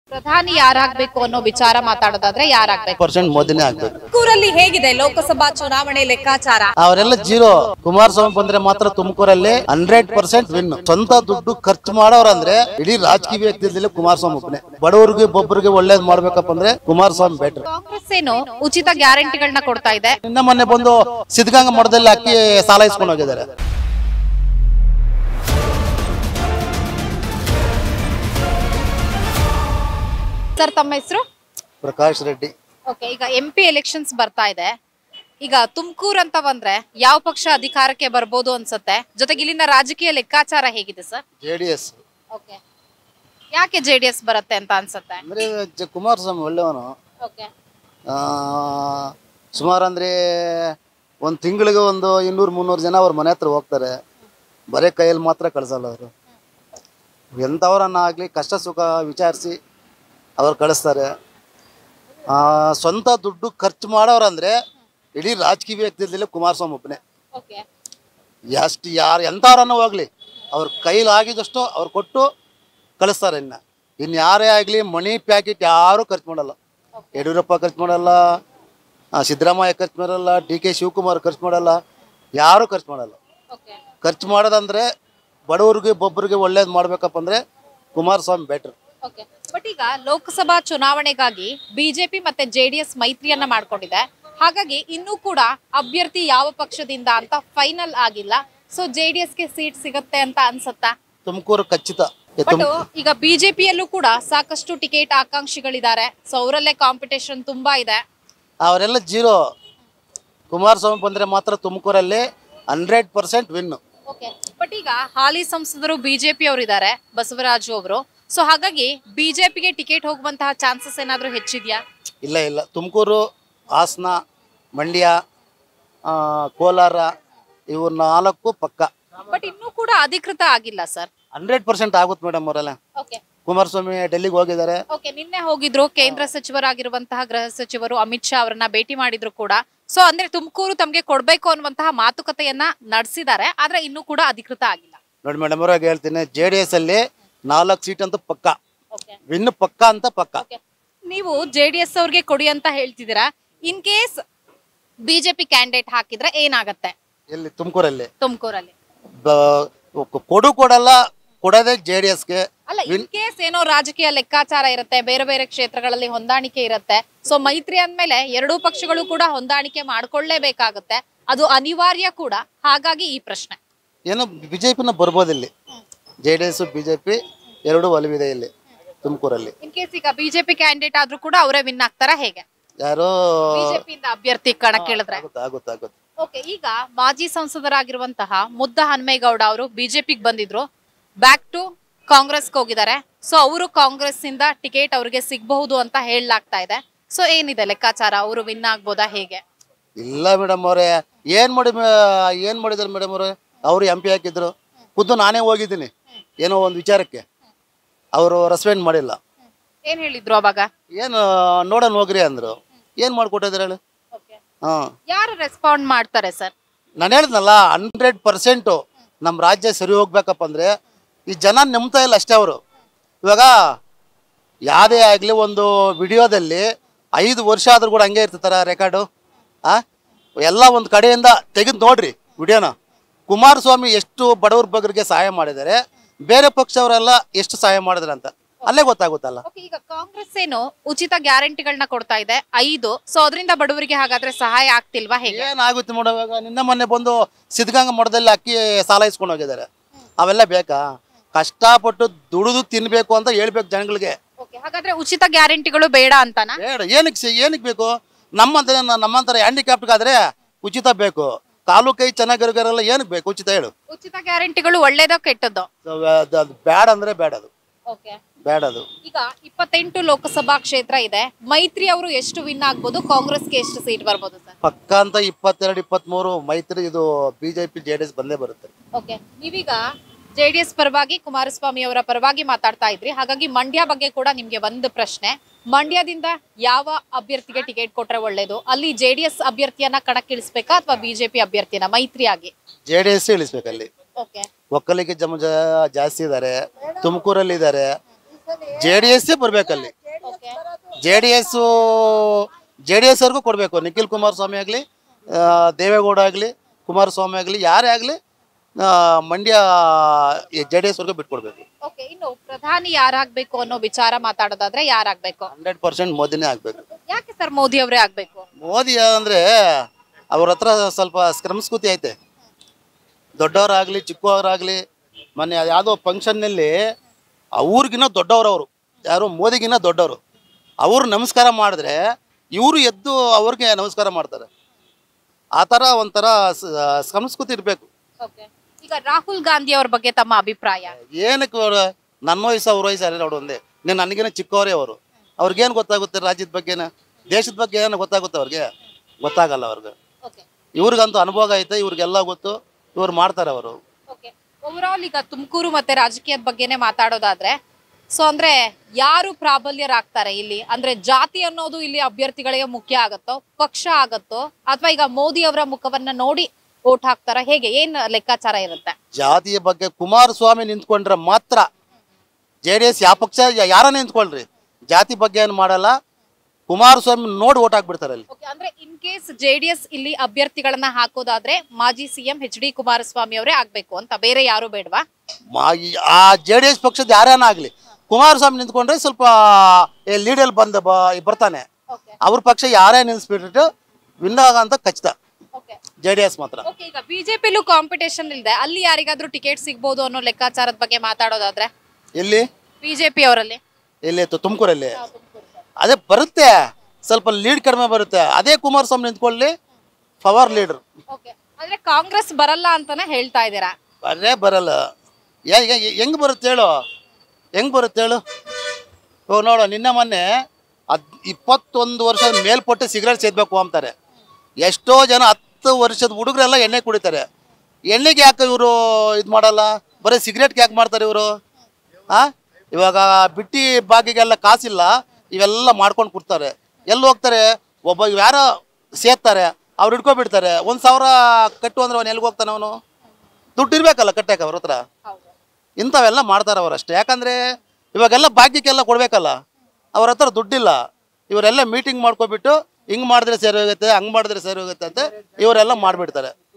ಪ್ರಧಾನಿ ಯಾರಾಗ್ಬೇಕು ಅನ್ನೋ ವಿಚಾರ ಮಾತಾಡೋದಾದ್ರೆ ಯಾರಾಗ್ಬೇಕು ಪರ್ಸೆಂಟ್ ಮೋದಿನೇ ಆಗ್ಬೇಕು ತುಮಕೂರಲ್ಲಿ ಹೇಗಿದೆ ಲೋಕಸಭಾ ಚುನಾವಣೆ ಲೆಕ್ಕಾಚಾರ ಅವರೆಲ್ಲ ಜೀರೋ ಕುಮಾರಸ್ವಾಮಿ ಬಂದ್ರೆ ಮಾತ್ರ ತುಮಕೂರಲ್ಲಿ ಹಂಡ್ರೆಡ್ ಪರ್ಸೆಂಟ್ ವಿನ್ ಸ್ವಂತ ದುಡ್ಡು ಖರ್ಚು ಮಾಡೋರಂದ್ರೆ ಇಡೀ ರಾಜಕೀಯ ವ್ಯಕ್ತಿಯಲ್ಲಿ ಕುಮಾರಸ್ವಾಮಿ ಒಬ್ಬನೇ ಬಡವರಿಗೆ ಒಬ್ಬರಿಗೆ ಒಳ್ಳೇದ್ ಮಾಡ್ಬೇಕಪ್ಪ ಅಂದ್ರೆ ಕುಮಾರಸ್ವಾಮಿ ಬೆಟ್ರ್ ಕಾಂಗ್ರೆಸ್ ಏನು ಉಚಿತ ಗ್ಯಾರಂಟಿಗಳನ್ನ ಕೊಡ್ತಾ ಇದೆ ನಿನ್ನೆ ಮೊನ್ನೆ ಬಂದು ಸಿದ್ಧಗಂಗಾ ಮಠದಲ್ಲಿ ಅಕ್ಕಿ ಸಾಲ ಇಸ್ಕೊಂಡು ಹೋಗಿದ್ದಾರೆ ಸರ್ ತಮ್ಮ ಹೆಸರು ಪ್ರಕಾಶ್ ರೆಡ್ಡಿ ಓಕೆ ಈಗ ಎಂ ಪಿ ಎಲೆಕ್ಷನ್ಸ್ ಬರ್ತಾ ಇದೆ ಈಗ ತುಮಕೂರು ಅಂತ ಬಂದ್ರೆ ಯಾವ ಪಕ್ಷ ಅಧಿಕಾರಕ್ಕೆ ಬರ್ಬೋದು ಅನ್ಸುತ್ತೆ ಜೊತೆಗೆ ಇಲ್ಲಿನ ರಾಜಕೀಯ ಲೆಕ್ಕಾಚಾರ ಹೇಗಿದೆ sir J D S okay ಯಾಕೆ ಜೆ ಡಿ ಎಸ್ ಬರುತ್ತೆ ಅಂತ ಅನ್ಸುತ್ತೆ ಅಂದ್ರೆ ಜ- ಕುಮಾರಸ್ವಾಮಿ ಒಳ್ಳೆಯವನು ಓಕೆ ಸುಮಾರು ಅಂದ್ರೆ ಒಂದು ತಿಂಗಳಿಗೆ ಒಂದು ಇನ್ನೂರು ಮುನ್ನೂರು ಜನ ಅವ್ರ ಮನೆ ಹತ್ರ ಹೋಗ್ತಾರೆ ಬರೀ ಕೈಯಲ್ಲಿ ಮಾತ್ರ ಕಳ್ಸಲ್ಲ ಅವರು ಎಂಥವ್ರನ್ನ ಆಗಲಿ ಕಷ್ಟ ಸುಖ ವಿಚಾರಿಸಿ ಅವ್ರು ಕಳಿಸ್ತಾರೆ ಆ, ಸ್ವಂತ ದುಡ್ಡು ಖರ್ಚು ಮಾಡೋರಂದ್ರೆ ಇಡೀ ರಾಜಕೀಯ ವ್ಯಕ್ತಿಯಲ್ಲಿ ಕುಮಾರಸ್ವಾಮಿ ಒಬ್ಬನೇ ಓಕೆ ಎಷ್ಟು ಯಾರು ಎಂಥವ್ರನ್ನ ಹೋಗ್ಲಿ ಅವ್ರ ಕೈಲಿ ಆಗಿದಷ್ಟು ಅವ್ರು ಕೊಟ್ಟು ಕಳಿಸ್ತಾರೆ ಇನ್ನು ಇನ್ನು ಯಾರೇ ಆಗಲಿ ಮನಿ ಪ್ಯಾಕೆಟ್ ಯಾರೂ ಖರ್ಚು ಮಾಡಲ್ಲ ಯಡಿಯೂರಪ್ಪ ಖರ್ಚು ಮಾಡಲ್ಲ ಆ, ಸಿದ್ದರಾಮಯ್ಯ ಖರ್ಚು ಮಾಡಲ್ಲ ಡಿ ಕೆ ಶಿವಕುಮಾರ್ ಖರ್ಚು ಮಾಡಲ್ಲ ಯಾರೂ ಖರ್ಚು ಮಾಡಲ್ಲ ಓಕೆ ಖರ್ಚು ಮಾಡೋದಂದ್ರೆ ಬಡವರಿಗೆ ಒಬ್ಬರಿಗೆ ಒಳ್ಳೇದು ಮಾಡ್ಬೇಕಪ್ಪ ಅಂದರೆ ಕುಮಾರಸ್ವಾಮಿ ಬೆಟ್ರ್ ಓಕೆ ಬಟ್ ಈಗ ಲೋಕಸಭಾ ಚುನಾವಣೆಗಾಗಿ ಬಿಜೆಪಿ ಮತ್ತೆ ಜೆಡಿಎಸ್ ಮೈತ್ರಿಯನ್ನ ಮಾಡ್ಕೊಂಡಿದೆ ಹಾಗಾಗಿ ಇನ್ನೂ ಕೂಡ ಅಭ್ಯರ್ಥಿ ಯಾವ ಪಕ್ಷದಿಂದ ಅಂತ ಫೈನಲ್ ಆಗಿಲ್ಲ ಸೊ ಜೆಡಿಎಸ್ಗೆ ಸೀಟ್ ಸಿಗುತ್ತೆ ಅಂತ ಅನ್ಸುತ್ತಾ ತುಮಕೂರು ಖಚಿತ ಏ, ಬಟ್ ತುಮ್ ಈಗ ಬಿಜೆಪಿಯಲ್ಲೂ ಕೂಡ ಸಾಕಷ್ಟು ಟಿಕೆಟ್ ಆಕಾಂಕ್ಷಿಗಳಿದ್ದಾರೆ ಸೊ ಅವರಲ್ಲೇ ಕಾಂಪಿಟೇಷನ್ ತುಂಬಾ ಇದೆ ಅವರೆಲ್ಲ ಜೀರೋ ಕುಮಾರಸ್ವಾಮಿ ಬಂದರೆ ಮಾತ್ರ ತುಮಕೂರಲ್ಲಿ hundred percent win okay but ಈಗ ಹಾಲಿ ಸಂಸದರು ಬಿಜೆಪಿ ಅವರು ಇದ್ದಾರೆ ಬಸವರಾಜು ಅವರು ಸೊ ಹಾಗಾಗಿ ಬಿಜೆಪಿಗೆ ಟಿಕೆಟ್ ಹೋಗುವಂತಹ ಚಾನ್ಸಸ್ ಏನಾದ್ರೂ ಹೆಚ್ಚಿದ್ಯಾ ಇಲ್ಲ ಇಲ್ಲ ತುಮಕೂರು ಹಾಸನ ಮಂಡ್ಯ ಆ, ಕೋಲಾರ ಇವು ನಾಲ್ಕು ಪಕ್ಕ ಬಟ್ ಇನ್ನೂ ಕೂಡ ಅಧಿಕೃತ ಆಗಿಲ್ಲ ಸರ್ ಹಂಡ್ರೆಡ್ ಪರ್ಸೆಂಟ್ ಆಗುತ್ತೆ ಮೇಡಮ್ ಅವರೆಲ್ಲ ಓಕೆ ಕುಮಾರಸ್ವಾಮಿ ಡೆಲ್ಲಿಗೆ ಹೋಗಿದ್ದಾರೆ ಓಕೆ ನಿನ್ನೆ ಹೋಗಿದ್ರು ಕೇಂದ್ರ ಸಚಿವರಾಗಿರುವಂತಹ ಗೃಹ ಸಚಿವರು ಅಮಿತ್ ಶಾ ಅವರನ್ನ ಭೇಟಿ ಮಾಡಿದ್ರು ಕೂಡ ಸೊ ಅಂದ್ರೆ ತುಮಕೂರು ತಮ್ಗೆ ಕೊಡ್ಬೇಕು ಅನ್ನುವಂತಹ ಮಾತುಕತೆಯನ್ನ ನಡೆಸಿದ್ದಾರೆ ಆದ್ರೆ ಇನ್ನೂ ಕೂಡ ಅಧಿಕೃತ ಆಗಿಲ್ಲ ನೋಡಿ ಮೇಡಮ್ ಅವ್ರಾಗ ಹೇಳ್ತೀನಿ ಜೆ ಡಿ ಎಸ್ ಅಲ್ಲಿ ನಾಲ್ಕು ಸೀಟ್ ಅಂತೂ ಪಕ್ಕ ಓಕೆ ವಿನ್ ಪಕ್ಕ ಅಂತ ಪಕ್ಕ ನೀವು ಜೆ ಡಿ ಎಸ್ ಅವ್ರಿಗೆ ಕೊಡಿ ಅಂತ ಹೇಳ್ತಿದ್ದೀರಾ ಇನ್ ಕೇಸ್ ಬಿಜೆಪಿ ಕ್ಯಾಂಡಿಡೇಟ್ ಹಾಕಿದ್ರೆ ಏನಾಗತ್ತೆ ಎಲ್ಲಿ ತುಮಕೂರಲ್ಲಿ ತುಮಕೂರಲ್ಲಿ ಕೊಡು ಕೊಡಲ್ಲ ಕೊಡೋದೇ ಜೆ ಡಿ ಎಸ್ಗೆ ಅಲ್ಲ ಇನ್ ಕೇಸ್ ಏನೋ ರಾಜಕೀಯ ಲೆಕ್ಕಾಚಾರ ಇರುತ್ತೆ ಬೇರೆ ಬೇರೆ ಕ್ಷೇತ್ರಗಳಲ್ಲಿ ಹೊಂದಾಣಿಕೆ ಇರುತ್ತೆ ಸೊ ಮೈತ್ರಿ ಅಂದ್ಮೇಲೆ ಎರಡೂ ಪಕ್ಷಗಳು ಕೂಡ ಹೊಂದಾಣಿಕೆ ಮಾಡ್ಕೊಳ್ಳೇಬೇಕಾಗುತ್ತೆ ಅದು ಅನಿವಾರ್ಯ ಕೂಡ ಹಾಗಾಗಿ ಈ ಪ್ರಶ್ನೆ ಏನೋ ಬಿ ಜೆ ಪಿನ ಬರ್ಬೋದು ಇಲ್ಲಿ J D S B J P ಎರಡೂ ಒಲವಿದೆ ಇಲ್ಲಿ ತುಮಕೂರಲ್ಲಿ ಇನ್ ಕೇಸ್ ಈಗ ಬಿಜೆಪಿ ಕ್ಯಾಂಡಿಡೇಟ್ ಆದ್ರೂ ಕೂಡ ಅವರೇ ವಿನ್ ಆಗ್ತಾರ ಹೇಗೆ ಯಾರೋ ಬಿಜೆಪಿಯಿಂದ ಅಭ್ಯರ್ಥಿ ಕಣಕ್ಕಿಳಿದ್ರೆ ಆಗುತ್ತೆ ಆಗುತ್ತೆ ಆಗುತ್ತೆ ಓಕೆ ಈಗ ಮಾಜಿ ಸಂಸದರಾಗಿರುವಂತಹ ಮುದ್ದ ಹನುಮೇಗೌಡ ಅವರು ಬಿಜೆಪಿಗೆ ಬಂದಿದ್ರು ಬ್ಯಾಕ್ ಟು ಕಾಂಗ್ರೆಸ್ಗೆ ಹೋಗಿದ್ದಾರೆ ಸೊ ಅವರು ಕಾಂಗ್ರೆಸ್ ಇಂದ ಟಿಕೆಟ್ ಅವ್ರಿಗೆ ಸಿಗಬಹುದು ಅಂತ ಹೇಳಲಾಗ್ತಾ ಇದೆ ಸೊ ಏನಿದೆ ಲೆಕ್ಕಾಚಾರ ಅವರು ವಿನ್ ಆಗ್ಬೋದಾ ಹೇಗೆ ಇಲ್ಲ ಮೇಡಮ್ ಅವರೇ ಏನು ಮಾಡಿ ಏನು ಮಾಡಿದಾರೆ ಮೇಡಮ್ ಅವರೇ ಅವರು ಎಂ ಪಿ ಹಾಕಿದ್ರು ಖುದ್ದು ನಾನೇ ಹೋಗಿದ್ದೀನಿ ಏನೋ ಒಂದು ವಿಚಾರಕ್ಕೆ ಅವರು ರೆಸ್ಪೆಂಡ್ ಮಾಡಿಲ್ಲ ಏನ್ ಹೇಳಿದ್ರು ಅವಾಗ ಏನು ನೋಡೋಣ ಹೋಗ್ರಿ ಅಂದರು ಏನು ಮಾಡಿಕೊಟ್ಟಿದ್ದಾರೆ ಹೇಳಿ ಹಾಂ ಯಾರು ರೆಸ್ಪಾಂಡ್ ಮಾಡ್ತಾರೆ ಸರ್ ನಾನು ಹೇಳಿದ್ನಲ್ಲ ಹಂಡ್ರೆಡ್ ಪರ್ಸೆಂಟು ನಮ್ಮ ರಾಜ್ಯ ಸರಿ ಹೋಗ್ಬೇಕಪ್ಪ ಅಂದರೆ ಈ ಜನ ನಂಬ್ತಾ ಇಲ್ಲ ಅಷ್ಟೇ ಅವರು ಇವಾಗ ಯಾವುದೇ ಆಗಲಿ ಒಂದು ವಿಡಿಯೋದಲ್ಲಿ ಐದು ವರ್ಷ ಆದರೂ ಕೂಡ ಹಂಗೆ ಇರ್ತಾರ ರೆಕಾರ್ಡು ಆ ಎಲ್ಲ ಒಂದು ಕಡೆಯಿಂದ ತೆಗೆದು ನೋಡ್ರಿ ವಿಡಿಯೋನ ಕುಮಾರಸ್ವಾಮಿ ಎಷ್ಟು ಬಡವ್ರ ಬಗ್ಗರಿಗೆ ಸಹಾಯ ಮಾಡಿದ್ದಾರೆ ಬೇರೆ ಪಕ್ಷವರೆಲ್ಲ ಎಷ್ಟು ಸಹಾಯ ಮಾಡಿದ್ರೆ ಅಂತ ಅಲ್ಲೇ ಗೊತ್ತಾಗುತ್ತಲ್ಲ ಓಕೆ ಈಗ ಕಾಂಗ್ರೆಸ್ ಏನು ಉಚಿತ ಗ್ಯಾರಂಟಿಗಳನ್ನ ಕೊಡ್ತಾ ಇದೆ ಐದು ಸೊ ಅದರಿಂದ ಬಡವರಿಗೆ ಹಾಗಾದ್ರೆ ಸಹಾಯ ಆಗ್ತಿಲ್ವಾ ಹೇಗೆ ಏನಾಗುತ್ತೆ ಮೇಡಮ್ ಇವಾಗ ನಿನ್ನೆ ಮೊನ್ನೆ ಬಂದು ಸಿದ್ಧಗಂಗಾ ಮಠದಲ್ಲಿ ಅಕ್ಕಿ ಸಾಲ ಇಸ್ಕೊಂಡು ಹೋಗಿದ್ದಾರೆ ಅವೆಲ್ಲ ಬೇಕಾ ಕಷ್ಟಪಟ್ಟು ದುಡಿದು ತಿನ್ಬೇಕು ಅಂತ ಹೇಳ್ಬೇಕು ಜನಗಳಿಗೆ ಓಕೆ ಹಾಗಾದ್ರೆ ಉಚಿತ ಗ್ಯಾರಂಟಿಗಳು ಬೇಡ ಅಂತಾನ ಬೇಡ ಏನಕ್ಕೆ ಸಿ- ಏನಕ್ಕೆ ಬೇಕು ನಮ್ಮಂತ ನಮ್ಮಂತರ ಹ್ಯಾಂಡಿಕ್ಯಾಪ್ಟ್ಗಾದ್ರೆ ಉಚಿತ ಬೇಕು ಕಾಲು ಕೈ ಚೆನ್ನಾಗಿರೋರೆಲ್ಲ ಏನಕ್ಕೆ ಬೇಕು ಉಚಿತ ಹೇಳು ಉಚಿತ ಗ್ಯಾರಂಟಿಗಳು ಒಳ್ಳೇದೋ ಕೆಟ್ಟದ್ದೋ So, ಅದು ಅದು ಬೇಡ ಅಂದ್ರೆ ಬೇಡ ಅದು ಓಕೆ ಬೇಡ ಅದು ಈಗ ಇಪ್ಪತ್ತೆಂಟು ಲೋಕಸಭಾ ಕ್ಷೇತ್ರ ಇದೆ ಮೈತ್ರಿ ಅವರು ಎಷ್ಟು ವಿನ್ ಆಗ್ಬೋದು ಕಾಂಗ್ರೆಸ್ಗೆ ಎಷ್ಟು ಸೀಟ್ ಬರ್ಬೋದು ಸರ್ ಪಕ್ಕ ಅಂತ ಇಪ್ಪತ್ತೆರಡು ಇಪ್ಪತ್ತ್ಮೂರು ಮೈತ್ರಿ ಇದು B J P J D S ಬಂದೇ ಬರುತ್ತೆ ಓಕೆ ನೀವೀಗ ಜೆಡಿಎಸ್ ಪರವಾಗಿ ಕುಮಾರಸ್ವಾಮಿ ಅವರ ಪರವಾಗಿ ಮಾತಾಡ್ತಾ ಇದ್ರಿ ಹಾಗಾಗಿ ಮಂಡ್ಯ ಬಗ್ಗೆ ಕೂಡ ನಿಮ್ಗೆ ಒಂದು ಪ್ರಶ್ನೆ ಮಂಡ್ಯದಿಂದ ಯಾವ ಅಭ್ಯರ್ಥಿಗೆ ಟಿಕೆಟ್ ಕೊಟ್ರೆ ಒಳ್ಳೇದು ಅಲ್ಲಿ ಜೆಡಿಎಸ್ ಅಭ್ಯರ್ಥಿಯನ್ನ ಕಣಕ್ಕಿಳಿಸ್ಬೇಕಾ ಅಥವಾ ಬಿಜೆಪಿ ಅಭ್ಯರ್ಥಿಯನ್ನ ಮೈತ್ರಿಯಾಗಿ ಜೆ ಡಿ ಎಸ್ ಇಳಿಸ್ಬೇಕಲ್ಲಿ ಓಕೆ ಒಕ್ಕಲಿಗೆ ಜಮ ಜಾ- ಜಾಸ್ತಿ ಇದ್ದಾರೆ ತುಮಕೂರಲ್ಲಿ ಇದ್ದಾರೆ ಜೆ ಡಿ ಎಸ್ ಬರ್ಬೇಕಲ್ಲಿ J D S J D S ಅವ್ರಿಗೂ ಕೊಡಬೇಕು ನಿಖಿಲ್ ಕುಮಾರಸ್ವಾಮಿ ಆಗಲಿ ದೇವೇಗೌಡ ಆಗಲಿ ಕುಮಾರಸ್ವಾಮಿ ಆಗಲಿ ಯಾರೇ ಆಗಲಿ ಮಂಡ್ಯ ಜೆ ಡಿ ಎಸ್ ಅವ್ರಿಗೆ ಬಿಟ್ಕೊಡ್ಬೇಕು ಓಕೆ ಇನ್ನು ಪ್ರಧಾನಿ ಯಾರಾಗ್ಬೇಕು ಅನ್ನೋ ವಿಚಾರ ಮಾತಾಡೋದಾದ್ರೆ ಯಾರಾಗ್ಬೇಕು ಹಂಡ್ರೆಡ್ ಪರ್ಸೆಂಟ್ ಮೋದಿನೇ ಆಗಬೇಕು ಯಾಕೆ ಸರ್ ಮೋದಿ ಅವರೇ ಆಗ್ಬೇಕು ಮೋದಿ ಅಂದರೆ ಅವ್ರ ಹತ್ರ ಸ್ವಲ್ಪ ಸಂಸ್ಕೃತಿ ಐತೆ ದೊಡ್ಡವರಾಗಲಿ ಚಿಕ್ಕವರಾಗಲಿ ಮೊನ್ನೆ ಯಾವುದೋ ಫಂಕ್ಷನ್ನಲ್ಲಿ ಅವ್ರಿಗಿನ್ನ ದೊಡ್ಡವರು ಅವರು ಯಾರು ಮೋದಿಗಿನ್ನ ದೊಡ್ಡವರು ಅವರು ನಮಸ್ಕಾರ ಮಾಡಿದ್ರೆ ಇವರು ಎದ್ದು ಅವ್ರಿಗೆ ನಮಸ್ಕಾರ ಮಾಡ್ತಾರೆ ಆ ಥರ ಒಂಥರ ಸ- ಸಂಸ್ಕೃತಿ ಇರಬೇಕು ಓಕೆ ಈಗ ರಾಹುಲ್ ಗಾಂಧಿ ಅವ್ರ ಬಗ್ಗೆ ತಮ್ಮ ಅಭಿಪ್ರಾಯ ಏನಕ್ಕೆ ಅವ್ರು ನನ್ನ ವಯಸ್ಸು ಅವ್ರ ವಯಸ್ಸು ಅಲ್ಲ ನೋಡು ಒಂದೇ ನೀನು ನನಗೇನೆ ಚಿಕ್ಕವರೇ ಅವರು ಅವ್ರಿಗೇನು ಗೊತ್ತಾಗುತ್ತೆ ರಾಜ್ಯದ ಬಗ್ಗೆನ ದೇಶದ ಬಗ್ಗೆ ಏನು ಗೊತ್ತಾಗುತ್ತೆ ಅವ್ರಿಗೆ ಗೊತ್ತಾಗಲ್ಲ ಅವ್ರಿಗೆ ಓಕೆ ಇವ್ರಿಗಂತೂ ಅನುಭವ ಐತೆ ಇವ್ರಿಗೆಲ್ಲ ಗೊತ್ತು ಇವ್ರು ಮಾಡ್ತಾರೆ ಅವರು ಓಕೆ ಓವರಾಲ್ ಈಗ ತುಮಕೂರು ಮತ್ತೆ ರಾಜಕೀಯದ ಬಗ್ಗೆನೇ ಮಾತಾಡೋದಾದ್ರೆ ಸೊ ಅಂದ್ರೆ ಯಾರು ಪ್ರಾಬಲ್ಯರಾಗ್ತಾರೆ ಇಲ್ಲಿ ಅಂದ್ರೆ ಜಾತಿ ಅನ್ನೋದು ಇಲ್ಲಿ ಅಭ್ಯರ್ಥಿಗಳಿಗೆ ಮುಖ್ಯ ಆಗತ್ತೋ ಪಕ್ಷ ಆಗತ್ತೋ ಅಥವಾ ಈಗ ಮೋದಿ ಅವರ ಮುಖವನ್ನ ನೋಡಿ ಓಟ್ ಹಾಕ್ತಾರ ಹೇಗೆ ಏನ್ ಲೆಕ್ಕಾಚಾರ ಇರುತ್ತೆ ಜಾತಿಯ ಬಗ್ಗೆ ಕುಮಾರಸ್ವಾಮಿ ನಿಂತ್ಕೊಂಡ್ರೆ ಮಾತ್ರ ಜೆ ಡಿ ಎಸ್ ಯಾವ ಪಕ್ಷ ಯಾರನ್ನ ನಿಂತ್ಕೊಳ್ರಿ ಜಾತಿ ಬಗ್ಗೆ ಏನು ಮಾಡಲ್ಲ ಕುಮಾರಸ್ವಾಮಿ ನೋಡಿ ಓಟ್ ಹಾಕ್ಬಿಡ್ತಾರೆ ಅಲ್ಲಿ ಓಕೆ ಅಂದ್ರೆ ಇನ್ ಕೇಸ್ ಜೆಡಿಎಸ್ ಇಲ್ಲಿ ಅಭ್ಯರ್ಥಿಗಳನ್ನ ಹಾಕೋದಾದ್ರೆ ಮಾಜಿ ಸಿಎಂ ಎಚ್ ಡಿ ಕುಮಾರಸ್ವಾಮಿ ಅವರೇ ಆಗ್ಬೇಕು ಅಂತ ಬೇರೆ ಯಾರು ಬೇಡವಾ ಮಾ- ಈ- ಆ ಜೆ ಡಿ ಎಸ್ ಪಕ್ಷದ ಯಾರೇನ ಆಗಲಿ ಕುಮಾರಸ್ವಾಮಿ ನಿಂತ್ಕೊಂಡ್ರೆ ಸ್ವಲ್ಪ ಲೀಡಲ್ಲಿ ಬಂದ ಬ ಬರ್ತಾನೆ ಓಕೆ ಅವ್ರ ಪಕ್ಷ ಯಾರೇ ನಿಲ್ಲಿಸ್ಬಿಟ್ಟು ವಿನ್ ಆಗಂತ ಖಚಿತ ಓಕೆ ಜೆ ಡಿ ಎಸ್ ಮಾತ್ರ ಓಕೆ ಈಗ ಬಿಜೆಪಿಲೂ ಕಾಂಪಿಟೇಷನ್ ಇಲ್ಲದೆ ಅಲ್ಲಿ ಯಾರಿಗಾದ್ರೂ ಟಿಕೆಟ್ ಸಿಗ್ಬೋದು ಅನ್ನೋ ಲೆಕ್ಕಾಚಾರದ ಬಗ್ಗೆ ಮಾತಾಡೋದಾದ್ರೆ ಎಲ್ಲಿ ಬಿಜೆಪಿ ಅವರಲ್ಲಿ ಎಲ್ಲಿ ತು- ತುಮಕೂರಲ್ಲಿ ಅದೇ ಬರುತ್ತೆ ಸ್ವಲ್ಪ ಲೀಡ್ ಕಡಿಮೆ ಬರುತ್ತೆ ಅದೇ ಕುಮಾರಸ್ವಾಮಿ ನಿಂತ್ಕೊಳ್ಳಿ ಪವರ್ ಲೀಡರ್ ಓಕೆ ಆದ್ರೆ ಕಾಂಗ್ರೆಸ್ ಬರಲ್ಲ ಅಂತಾನೆ ಹೇಳ್ತಾ ಇದ್ದೀರಾ ಬರೇ ಬರಲ್ಲ ಯಾ- ಯಾ- ಹೆಂಗ್ ಬರುತ್ತೆ ಹೇಳು ಹೆಂಗ್ ಬರುತ್ತೆ ಹೇಳು ಇವಾಗ ನೋಡು ನಿನ್ನೆ ಮೊನ್ನೆ ಹದ್ ಇಪ್ಪತ್ತೊಂದು ವರ್ಷದ ಮೇಲ್ಪಟ್ಟು ಸಿಗರೇಟ್ ಸೇದಬೇಕು ಅಂತಾರೆ ಎಷ್ಟೋ ಜನ ಹತ್ತು ವರ್ಷದ ಹುಡುಗರೆಲ್ಲ ಎಣ್ಣೆ ಕುಡಿತಾರೆ ಎಣ್ಣೆಗೆ ಯಾಕೆ ಇವರು ಇದು ಮಾಡಲ್ಲ ಬರೀ ಸಿಗರೇಟ್ಗೆ ಯಾಕೆ ಮಾಡ್ತಾರೆ ಇವರು ಆ ಇವಾಗ ಬಿಟ್ಟಿ ಬಾಗಿಗೆಲ್ಲ ಕಾಸಿಲ್ಲ ಇವೆಲ್ಲ ಮಾಡ್ಕೊಂಡು ಕೊಡ್ತಾರೆ ಎಲ್ಲಿ ಹೋಗ್ತಾರೆ ಒಬ್ಬ ಯಾರೋ ಸೇರ್ತಾರೆ ಅವ್ರು ಹಿಡ್ಕೊಬಿಡ್ತಾರೆ ಒಂದು ಸಾವಿರ ಕಟ್ಟು ಅಂದ್ರೆ ಅವ್ನು ಎಲ್ಲಿಗೆ ಹೋಗ್ತಾನೆ ಅವನು ದುಡ್ಡು ಇರ್ಬೇಕಲ್ಲ ಕಟ್ಟಕ್ಕೆ ಅವ್ರ ಹತ್ರ ಇಂಥವೆಲ್ಲ ಮಾಡ್ತಾರೆ ಅವ್ರು ಅಷ್ಟೇ ಯಾಕಂದ್ರೆ ಇವಾಗೆಲ್ಲ ಭಾಗ್ಯಕ್ಕೆಲ್ಲ ಕೊಡ್ಬೇಕಲ್ಲ ಅವ್ರ ಹತ್ರ ದುಡ್ಡಿಲ್ಲ ಇವರೆಲ್ಲ ಮೀಟಿಂಗ್ ಮಾಡ್ಕೊಬಿಟ್ಟು ಹಿಂಗ್ ಮಾಡಿದ್ರೆ ಸರಿ ಹೋಗುತ್ತೆ ಹಂಗ್ ಮಾಡಿದ್ರೆ ಸರಿ ಹೋಗುತ್ತೆ ಅಂತ ಇವರೆಲ್ಲ ಮಾಡ್ಬಿಡ್ತಾರೆ